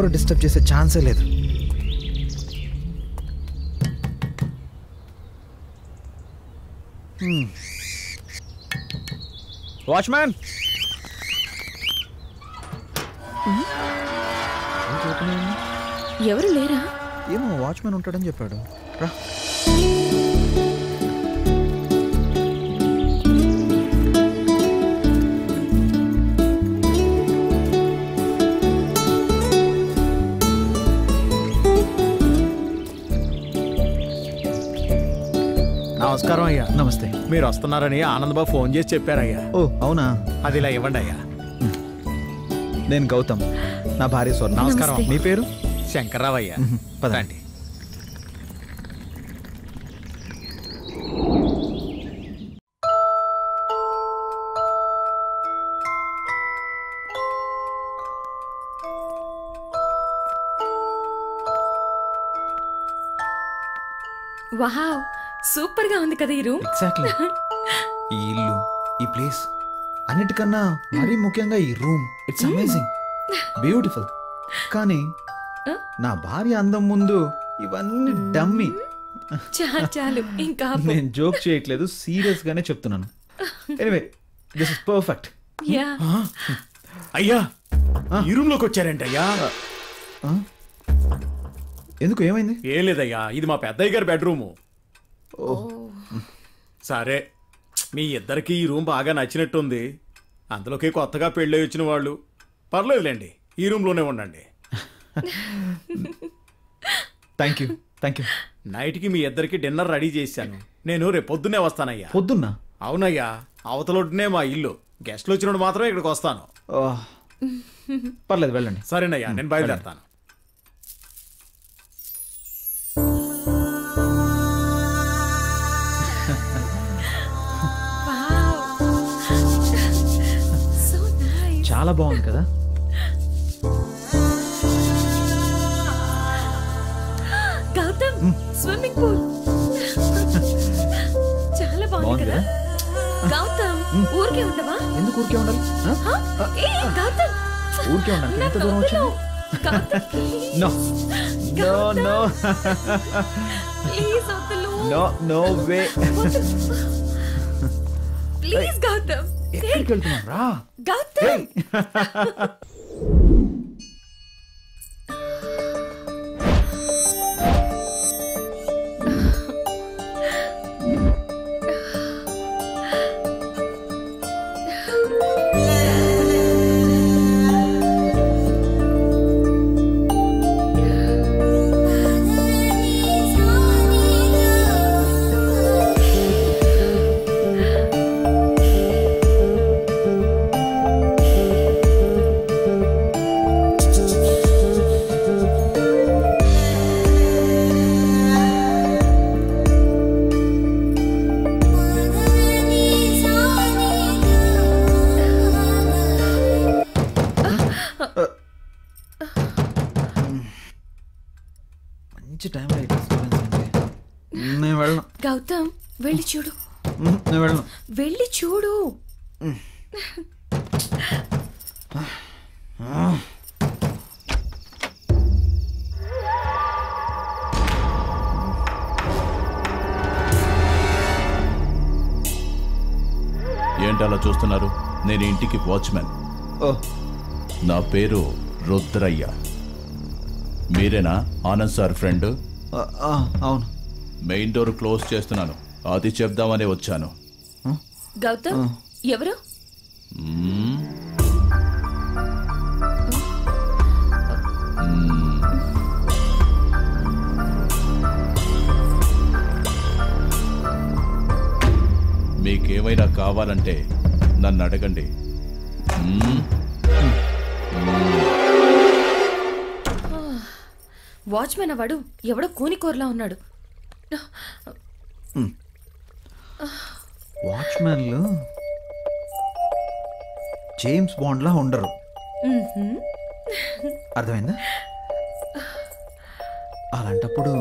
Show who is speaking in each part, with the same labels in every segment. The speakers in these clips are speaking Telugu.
Speaker 1: ఎవ్వరు డిస్టర్బ్ చేసే ఛాన్సే లేదు వాచ్మ్యాన్
Speaker 2: ఎవరు లేరా
Speaker 1: ఏమో వాచ్మ్యాన్ ఉంటాడని చెప్పాడు రా
Speaker 3: నమస్కారం అయ్యా
Speaker 1: నమస్తే
Speaker 3: మీరు వస్తున్నారని ఆనందబాబు ఫోన్ చేసి చెప్పారయ్యా
Speaker 1: ఓ అవునా
Speaker 3: అది ఇలా ఇవ్వండి అయ్యా
Speaker 1: నేను గౌతమ్ నా భార్య స్వర్ణ
Speaker 3: నమస్కారం
Speaker 2: నమస్తే.
Speaker 1: మీ పేరు
Speaker 3: శంకర్రావు అయ్యా
Speaker 1: మ్మ్. పదండి.
Speaker 3: రండి
Speaker 2: వావ్ సూపర్ గా ఉంది కదా ఈ రూమ్
Speaker 1: ఎగ్జాక్ట్లీ ఈ ఇల్లు ఈ ప్లేస్ అన్నిటికన్నా మరీ ముఖ్యంగా ఈ రూమ్ ఇట్స్ అమేజింగ్ బ్యూటిఫుల్ కానీ నా భార్య అందం ముందు ఇవన్నీ డమ్మి
Speaker 2: చాలు చాలు ఇంకా ఆపు.
Speaker 1: నేను జోక్ చేయట్లేదు సీరియస్ గానే చెప్తున్నాను anyway this is perfect
Speaker 2: yeah
Speaker 3: అయ్యా ఈ రూమ్ లోకి వచ్చారంట అయ్యా
Speaker 1: ఎందుకు ఏమైంది
Speaker 3: ఏం లేదయ్యా ఇది మా పెద్దయ్య గారి బెడ్రూము సరే మీ ఇద్దరికి ఈ రూమ్ బాగా నచ్చినట్టుంది అందులోకి కొత్తగా పెళ్ళి వచ్చిన వాళ్ళు పర్లేదులేండి ఈ రూమ్లోనే ఉండండి
Speaker 1: థ్యాంక్ యూ థ్యాంక్ యూ
Speaker 3: నైట్కి మీ ఇద్దరికి డిన్నర్ రెడీ చేశాను నేను రేపు పొద్దున్నే వస్తానయ్యా
Speaker 1: పొద్దున్న
Speaker 3: అవునయ్యా అవతలొడ్డునే మా ఇల్లు గెస్ట్లు వచ్చినప్పుడు మాత్రమే ఇక్కడికి వస్తాను
Speaker 1: ఓ, పర్లేదు వెళ్ళండి
Speaker 3: సరేనయ్యా నేను బయలుదేరుతాను
Speaker 2: సో నైస్
Speaker 1: చాలా బాగుంది కదా
Speaker 2: గౌతమ్ స్విమ్మింగ్ పూల్ చాలా బాగుంది
Speaker 1: బాగుంది
Speaker 2: కదా
Speaker 1: కదా
Speaker 2: గౌతమ్ ఊరికే ఉండవా
Speaker 1: ఎందుకు ఊరికే ఉండాలి ఆ?
Speaker 2: హ? ఏ గౌతమ్
Speaker 1: ఊరికే ఉండాలి ఎంత
Speaker 2: నాకు
Speaker 1: దూరం
Speaker 2: వద్దును.
Speaker 1: వచ్చింది
Speaker 2: Gautam please
Speaker 1: no no no
Speaker 2: please వద్దులు
Speaker 1: no no way
Speaker 2: please Gautam
Speaker 1: ఎక్కడికి వెళ్తున్నాం రా
Speaker 2: గౌతమ్
Speaker 1: మంచి టైంలో ఈ disturbance ఏంటి? నేను వెళ్ళను
Speaker 2: గౌతమ్ వెళ్ళి చూడు
Speaker 1: మ్మ్, నేను వెళ్ళను
Speaker 2: వెళ్ళి చూడు
Speaker 4: ఏంటి అలా చూస్తున్నారు నేను ఇంటికి వాచ్మెన్
Speaker 1: ఓ
Speaker 4: నా పేరు రుద్రయ్య మీరేనా ఆనంద్ సార్ ఫ్రెండ్
Speaker 1: ఆ, ఆ, అవును
Speaker 4: మెయిన్ డోర్ క్లోజ్ చేస్తున్నాను అది చెప్దామనే వచ్చాను
Speaker 2: గౌతమ్ ఎవరు
Speaker 4: మ్మ్. మ్మ్. మీకేమైనా కావాలంటే నన్ను అడగండి మ్మ్.
Speaker 2: వాచ్మెన్ వాడు ఎవడో కూనికోరలా ఉన్నాడు
Speaker 1: వాచ్మెన్లు జేమ్స్ బాండ్లా ఉండరు అర్థమైందా అలాంటప్పుడు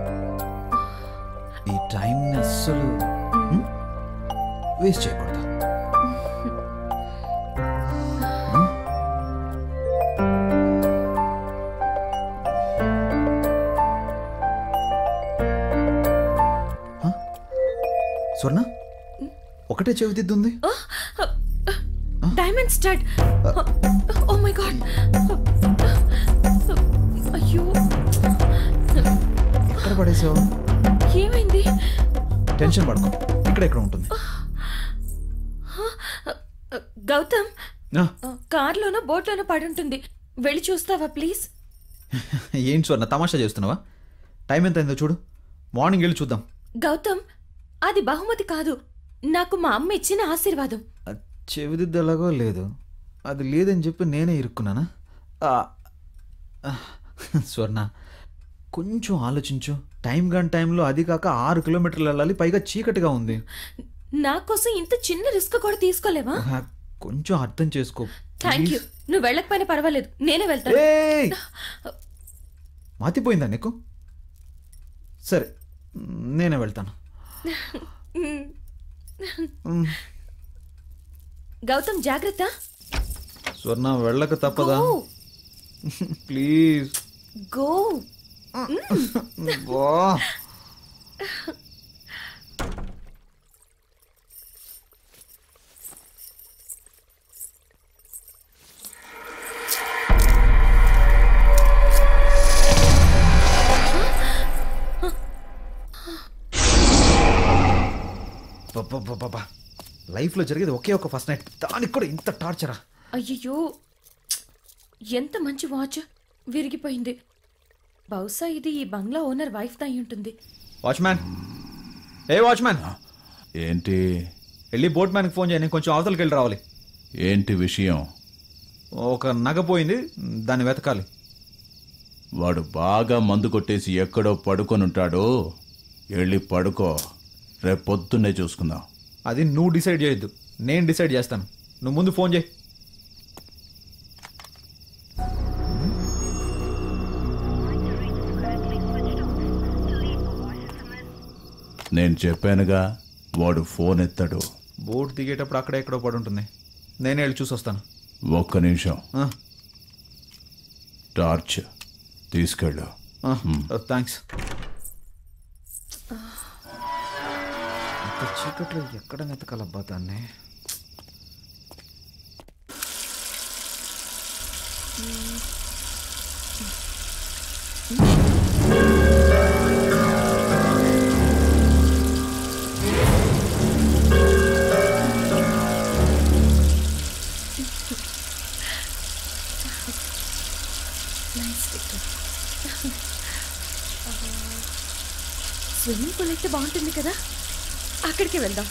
Speaker 1: ఈ టైంని అస్సలు వేస్ట్ చేయకూడదు హ్మ్? స్వర్ణ ఒకటే చెవిదిద్దు ఉంది
Speaker 2: diamond start oh my god అయ్యో
Speaker 1: ఎక్కడ పడేసావు
Speaker 2: ఏమైంది
Speaker 1: టెన్షన్ పడుకో ఇక్కడ ఎక్కడ ఉంటుంది
Speaker 2: గౌతమ్
Speaker 1: ఆ,
Speaker 2: కార్లోనో బోట్లోనో పడి ఉంటుంది వెళ్ళి చూస్తావా ప్లీజ్
Speaker 1: ఏంటి స్వర్ణ తమాషా చేస్తున్నావా టైం ఎంత అయిందో చూడు మార్నింగ్ వెళ్ళి చూద్దాం
Speaker 2: గౌతమ్ అది బహుమతి కాదు నాకు మా అమ్మ ఇచ్చిన ఆశీర్వాదం
Speaker 1: ఆ చెవిదిద్దు ఎలాగో లేదు అది లేదని చెప్పి నేనే ఇరుక్కున్నానా ఆ, ఆ, స్వర్ణ కొంచెం ఆలోచించు టైం గన్ టైంలో అది కాక ఆరు కిలోమీటర్లు వెళ్ళాలి పైగా చీకటిగా ఉంది
Speaker 2: నా కోసం ఇంత చిన్న రిస్క్ కూడా తీసుకోలేవా
Speaker 1: ఆ, కొంచెం అర్థం చేసుకో
Speaker 2: థ్యాంక్ యూ నువ్వు వెళ్ళకపోయినా పర్వాలేదు నేనే వెళ్తాను
Speaker 1: ఏయ్! మతిపోయిందా నీకు సరే నేనే వెళ్తాను మ్,
Speaker 2: గౌతమ్ జాగ్రత్త
Speaker 1: స్వర్ణ వెళ్ళక తప్పదా
Speaker 2: గో
Speaker 1: ప్లీజ్
Speaker 2: గో
Speaker 1: వా పబ్బబ్బబ్బబ్బా. లైఫ్లో జరిగేది ఒకే ఒక ఫస్ట్ నైట్ దానికి కూడా ఇంత టార్చరా
Speaker 2: అయ్యయ్యో ఎంత మంచి వాచ్ విరిగిపోయింది బహుశా ఇది ఈ బంగ్లా ఓనర్ వైఫ్ అయి ఉంటుంది
Speaker 1: వాచ్మ్యాన్ ఏ వాచ్మ్యాన్
Speaker 4: ఏంటి
Speaker 1: వెళ్ళి బోట్ మ్యాన్కి ఫోన్ చేయని కొంచెం అవతలకి వెళ్ళి రావాలి
Speaker 4: ఏంటి విషయం
Speaker 1: ఒక నగ పోయింది దాన్ని వెతకాలి
Speaker 4: వాడు బాగా మందు కొట్టేసి ఎక్కడో పడుకొని ఉంటాడు వెళ్ళి పడుకో రేపు పొద్దున్నే చూసుకుందాం
Speaker 1: అది నువ్వు డిసైడ్ చేయొద్దు నేను డిసైడ్ చేస్తాను నువ్వు ముందు ఫోన్ చేయి
Speaker 4: నేను చెప్పానుగా వాడు ఫోన్ ఎత్తాడు
Speaker 1: బోట్ దిగేటప్పుడు అక్కడ ఎక్కడో పడి ఉంటుంది నేనే వెళ్ళి చూసి వస్తాను
Speaker 4: ఒక్క నిమిషం
Speaker 1: ఆ,
Speaker 4: టార్చ్ తీసుకెళ్ళు
Speaker 1: ఆ, థ్యాంక్స్ ఇంత చీకట్లో ఎక్కడ వెతకాలబ్బా దాన్ని
Speaker 2: స్విమ్మింగ్ పూల్ అయితే బాగుంటుంది కదా అక్కడికి వెళ్దాం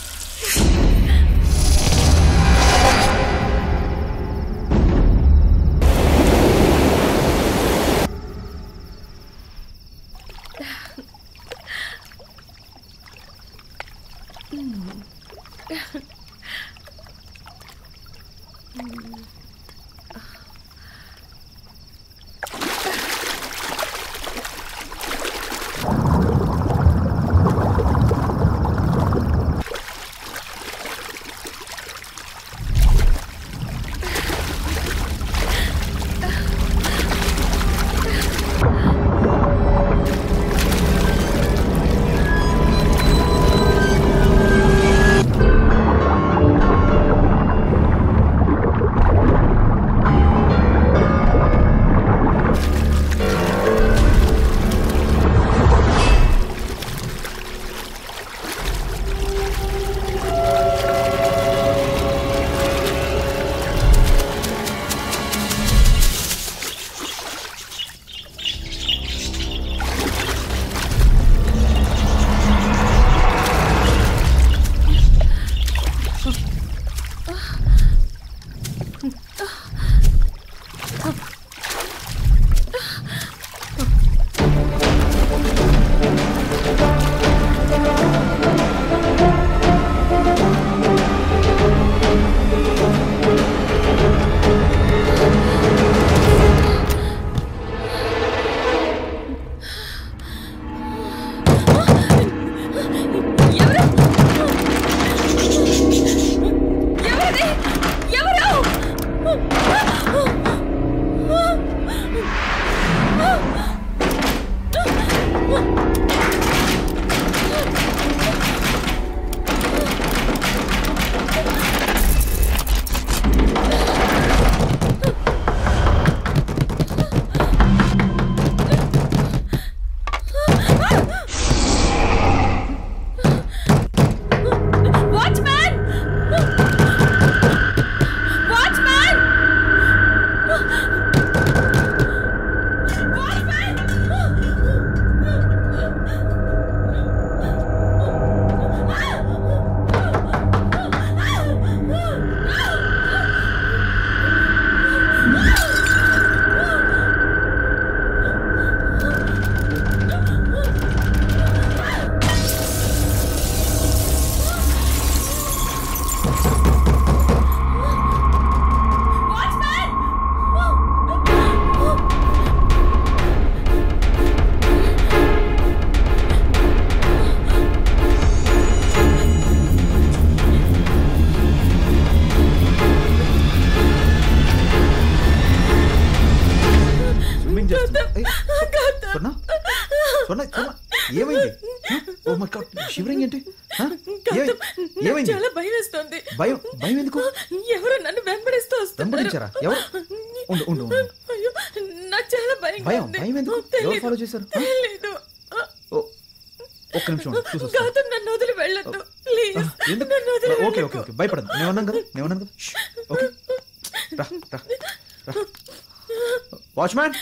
Speaker 1: ఏమైంది ఓ మై గాడ్ షివరింగ్ ఏంటి హ? ఏ-
Speaker 2: గౌతమ్, నాకు
Speaker 1: ఏమైంది
Speaker 2: చాలా భయం వేస్తోంది
Speaker 1: భయం భయం ఎందుకు
Speaker 2: ఎవరు నన్ను వెంబడిస్తూ వస్తున్నారు
Speaker 1: వెంబడించారా ఎవరు ఉండు ఉండు ఉండు
Speaker 2: అయ్యో నాకు చాలా భయం
Speaker 1: భయం భయం ఎందుకు ఎవరు ఫాలో చేశారు హ?
Speaker 2: తెలీదు
Speaker 1: ఓ, ఒక్క నిమిషం ఉండు, చూసి వస్తాను.
Speaker 2: గౌతమ్ నన్ను వదిలి వెళ్ళొద్దు ప్లీజ్
Speaker 1: ఎందుకు
Speaker 2: నన్ను వదిలి
Speaker 1: ఓకే ఓకే ఓకే భయపడదు నేను ఉన్నాను కదా నేను ఉన్నాను కదా ష్, ఓకే రా రా రా వాచ్మ్యాన్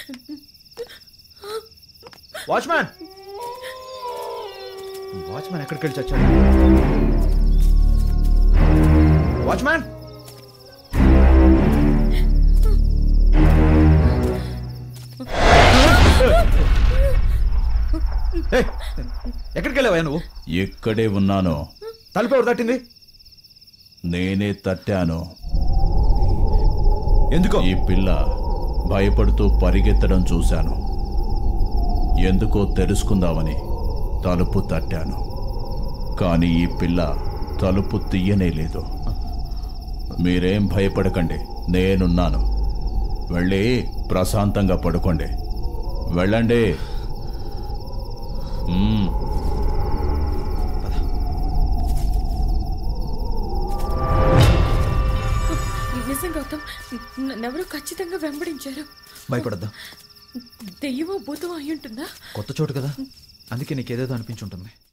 Speaker 1: వాచ్మ్యాన్ వాచ్మ్యాన్ ఎక్కడికి వెళ్ళి చచ్చాడు వాచ్మ్యాన్ ఏయ్, ఎక్కడికి వెళ్ళావా నువ్వు
Speaker 4: ఇక్కడే ఉన్నాను
Speaker 1: తలుపు ఎవరు తట్టింది
Speaker 4: నేనే తట్టాను
Speaker 1: ఎందుకో
Speaker 4: ఈ పిల్ల భయపడుతూ పరిగెత్తడం చూశాను ఎందుకో తెలుసుకుందామని తలుపు తట్టాను కానీ ఈ పిల్ల తలుపు తీయనే లేదు మీరేం భయపడకండి నేనున్నాను వెళ్ళి ప్రశాంతంగా పడుకోండి వెళ్ళండి మ్మ్.
Speaker 2: నిజం గౌతమ్ నన్నెవరో ఖచ్చితంగా వెంబడించారు
Speaker 1: భయపడద్దా
Speaker 2: దెయ్యమో భూతం అయి ఉంటుందా
Speaker 1: కొత్త చోటు కదా అందుకే నీకు ఏదేదో అనిపించుంటుంది